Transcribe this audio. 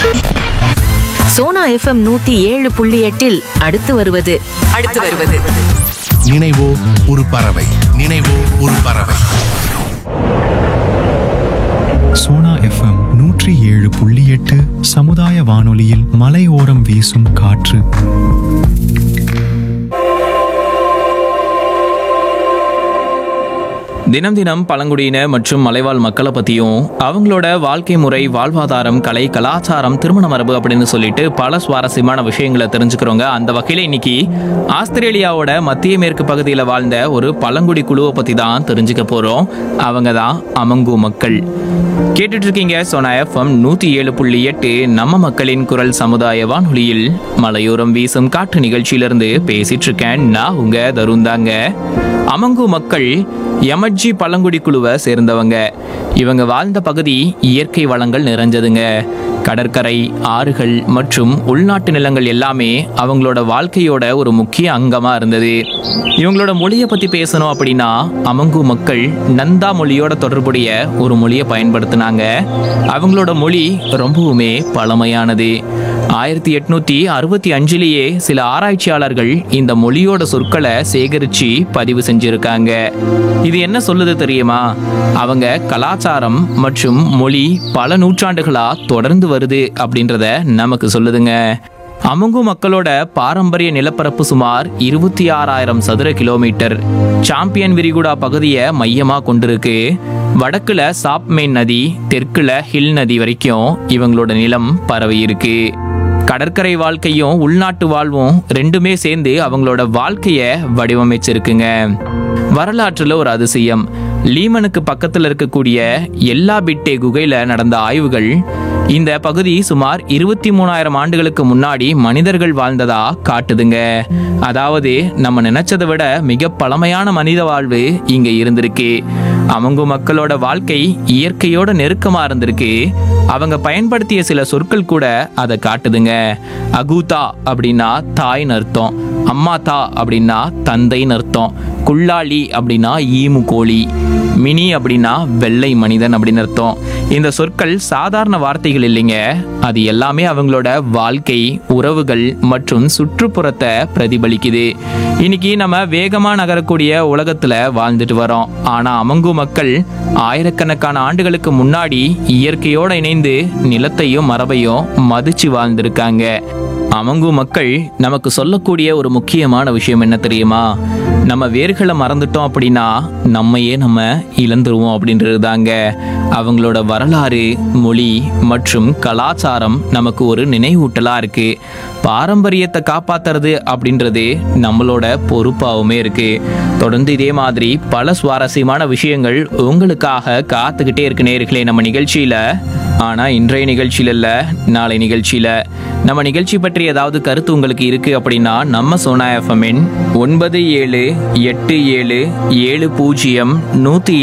Sona FM நூத்தி ஏழு புள்ளி எட்டில் அடுத்து வருவது அடுத்து வருவது நினைவோ ஒரு பறவை நினைவோ ஒரு பறவை சோனா எஃப்எம் நூற்றி ஏழு புள்ளி எட்டு சமுதாய வானொலியில் மலையோரம் வீசும் காற்று தினம் தினம் பழங்குடியின மற்றும் மலைவாழ் மக்களை பற்றியும் அவங்களோட வாழ்க்கை முறை வாழ்வாதாரம் கலை கலாச்சாரம் திருமண மரபு அப்படின்னு சொல்லிட்டு பல சுவாரஸ்யமான விஷயங்களை தெரிஞ்சுக்கிறோங்க அந்த வகையில் இன்னைக்கு ஆஸ்திரேலியாவோட மத்திய மேற்கு பகுதியில் வாழ்ந்த ஒரு பழங்குடி குழுவை பற்றி தான் தெரிஞ்சுக்க போகிறோம் அவங்க தான் அமங்கு மக்கள் கேட்டுட்டு இருக்கீங்க சோனா எஃப்எம் நூற்றி ஏழு புள்ளி எட்டு நம்ம மக்களின் குரல் சமுதாய வானொலியில் மலையோரம் வீசும் காற்று நிகழ்ச்சியிலிருந்து பேசிட்டு இருக்கேன் நான் உங்க தருந்தாங்க அமங்கு மக்கள் எமர்ஜி பழங்குடி குழுவை சேர்ந்தவங்க இவங்க வாழ்ந்த பகுதி இயற்கை வளங்கள் நிறைஞ்சதுங்க கடற்கரை ஆறுகள் மற்றும் உள்நாட்டு நிலங்கள் எல்லாமே அவங்களோட வாழ்க்கையோட ஒரு முக்கிய அங்கமா இருந்தது இவங்களோட மொழியை பத்தி பேசணும் அப்படின்னா அமங்கு மக்கள் நந்தா மொழியோட தொடர்புடைய ஒரு மொழியை பயன்படுத்தினாங்க அவங்களோட மொழி ரொம்பவுமே பழமையானது ஆயிரத்தி எட்நூத்தி அறுபத்தி அஞ்சுலேயே சில ஆராய்ச்சியாளர்கள் இந்த மொழியோட சொற்களை சேகரிச்சு பதிவு செஞ்சிருக்காங்க இது என்ன சொல்லுது தெரியுமா அவங்க கலாச்சாரம் மற்றும் மொழி பல நூற்றாண்டுகளா தொடர்ந்து வருது அப்படின்றத நமக்கு சொல்லுதுங்க அமுங்கு மக்களோட பாரம்பரிய நிலப்பரப்பு சுமார் இருபத்தி ஆறாயிரம் சதுர கிலோமீட்டர் சாம்பியன் விரிகுடா பகுதியை மையமா கொண்டிருக்கு வடக்குல சாப்மெயின் நதி தெற்குல ஹில் நதி வரைக்கும் இவங்களோட நிலம் பரவி இருக்கு கடற்கரை வாழ்க்கையும் உள்நாட்டு வாழ்வும் ரெண்டுமே சேர்ந்து அவங்களோட வாழ்க்கைய வடிவமைச்சிருக்குங்க வரலாற்றுல ஒரு அதிசயம் லீமனுக்கு பக்கத்துல இருக்கக்கூடிய எல்லா பிட்டே குகையில நடந்த ஆய்வுகள் இந்த பகுதி சுமார் இருபத்தி மூணாயிரம் ஆண்டுகளுக்கு முன்னாடி மனிதர்கள் வாழ்ந்ததா காட்டுதுங்க அதாவது நம்ம நினைச்சதை விட மிக பழமையான மனித வாழ்வு இங்க இருந்திருக்கு அவங்க மக்களோட வாழ்க்கை இயற்கையோட நெருக்கமா இருந்திருக்கு அவங்க பயன்படுத்திய சில சொற்கள் கூட அதை காட்டுதுங்க அகூதா அப்படின்னா தாய்னு அர்த்தம் அம்மாதா அப்படின்னா தந்தைன்னு அர்த்தம் குள்ளாளி அப்படின்னா ஈமு கோழி மினி அப்படின்னா வெள்ளை மனிதன் அப்படின்னு அர்த்தம் இந்த சொற்கள் சாதாரண வார்த்தைகள் இல்லைங்க அது எல்லாமே அவங்களோட வாழ்க்கை உறவுகள் மற்றும் சுற்றுப்புறத்தை பிரதிபலிக்குது இன்னைக்கு நம்ம வேகமா நகரக்கூடிய உலகத்துல வாழ்ந்துட்டு வரோம் ஆனா அமங்கு மக்கள் ஆயிரக்கணக்கான ஆண்டுகளுக்கு முன்னாடி இயற்கையோட இணைந்து நிலத்தையும் மரபையும் மதிச்சு வாழ்ந்திருக்காங்க அமங்கு மக்கள் நமக்கு சொல்லக்கூடிய ஒரு முக்கியமான விஷயம் என்ன தெரியுமா நம்ம வேர்களை மறந்துட்டோம் அப்படின்னா நம்மையே நம்ம இழந்துருவோம் அப்படின்றது தாங்க அவங்களோட வரலாறு மொழி மற்றும் கலாச்சாரம் நமக்கு ஒரு நினைவூட்டலா இருக்கு பாரம்பரியத்தை காப்பாத்துறது அப்படின்றது நம்மளோட பொறுப்பாகவுமே இருக்கு தொடர்ந்து இதே மாதிரி பல சுவாரஸ்யமான விஷயங்கள் உங்களுக்காக காத்துக்கிட்டே இருக்கு நேர்களே நம்ம நிகழ்ச்சியில ஆனா இன்றைய நிகழ்ச்சியில இல்ல நாளை நிகழ்ச்சியில நம்ம நிகழ்ச்சி பற்றி ஏதாவது கருத்து உங்களுக்கு இருக்கு அப்படின்னா நம்ம சோனா எஃப்எம்மின் ஒன்பது ஏழு எட்டு ஏழு ஏழு பூஜ்ஜியம் நூத்தி